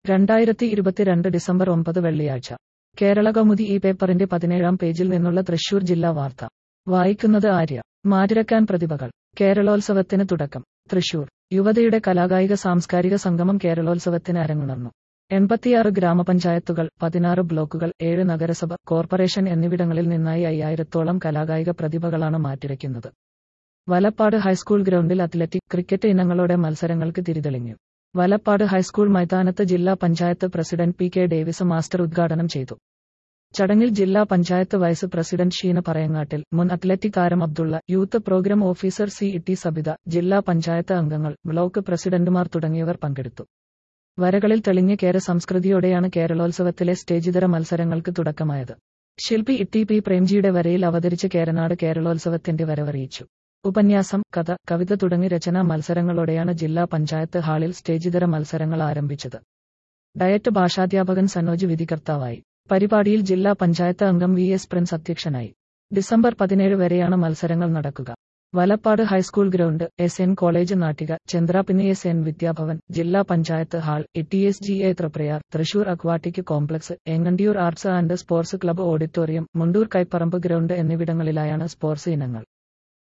രണ്ടായിരത്തി ഇരുപത്തിരണ്ട് ഡിസംബർ ഒമ്പത് വെള്ളിയാഴ്ച കേരള കൗമുദി ഈ പേപ്പറിന്റെ പതിനേഴാം പേജിൽ നിന്നുള്ള തൃശൂർ ജില്ലാ വാർത്ത വായിക്കുന്നത് ആര്യ മാറ്റിരക്കാൻ പ്രതിഭകൾ കേരളോത്സവത്തിന് തുടക്കം തൃശൂർ യുവതയുടെ കലാകായിക സാംസ്കാരിക സംഗമം കേരളോത്സവത്തിന് അരങ്ങുണർന്നു എൺപത്തിയാറ് ഗ്രാമപഞ്ചായത്തുകൾ പതിനാറ് ബ്ലോക്കുകൾ ഏഴ് നഗരസഭ കോർപ്പറേഷൻ എന്നിവിടങ്ങളിൽ നിന്നായി അയ്യായിരത്തോളം കലാകായിക പ്രതിഭകളാണ് മാറ്റിരയ്ക്കുന്നത് വലപ്പാട് ഹൈസ്കൂൾ ഗ്രൗണ്ടിൽ അത്ലറ്റിക് ക്രിക്കറ്റ് ഇനങ്ങളോടെ മത്സരങ്ങൾക്ക് തിരിതെളിഞ്ഞു വലപ്പാട് ഹൈസ്കൂൾ മൈതാനത്ത് ജില്ലാ panchayat president P K Davis master ഉദ്ഘാടനം ചെയ്തു ചടങ്ങിൽ ജില്ലാ പഞ്ചായത്ത് വൈസ് പ്രസിഡന്റ് ഷീന പറയങ്ങാട്ടിൽ മുൻ അത്ലറ്റിക് താരം Abdulla youth programme officer C E T Sabitha ജില്ലാ പഞ്ചായത്ത് അംഗങ്ങൾ ബ്ലോക്ക് പ്രസിഡന്റുമാർ തുടങ്ങിയവർ പങ്കെടുത്തു വരകളിൽ തെളിഞ്ഞ കേര സംസ്കൃതിയോടെയാണ് കേരളോത്സവത്തിലെ സ്റ്റേജിതര മത്സരങ്ങൾക്ക് തുടക്കമായത് ശില്പി ഇട്ടി പി പ്രേംജിയുടെ വരയിൽ അവതരിച്ച കേരനാട് കേരളോത്സവത്തിന്റെ വരവറിയിച്ചു ഉപന്യാസം കഥ കവിത തുടങ്ങി രചനാ മത്സരങ്ങളോടെയാണ് ജില്ലാ പഞ്ചായത്ത് ഹാളിൽ സ്റ്റേജിതര മത്സരങ്ങൾ ആരംഭിച്ചത് ഡയറ്റ് ഭാഷാധ്യാപകൻ സനോജ് വിധികർത്താവായി പരിപാടിയിൽ ജില്ലാ പഞ്ചായത്ത് അംഗം വി എസ് പ്രിൻസ് അധ്യക്ഷനായി ഡിസംബർ പതിനേഴ് വരെയാണ് മത്സരങ്ങൾ നടക്കുക Valappad high school ground S N college Nattika Chandrapinni S N Vidyabhavan ജില്ലാ panchayat hall E S G A Triprayar Thrissur aquatic complex Engandiyur arts and sports club auditorium Mundur Kaiparambu ground എന്നിവിടങ്ങളിലായാണ് സ്പോർട്സ് ഇനങ്ങൾ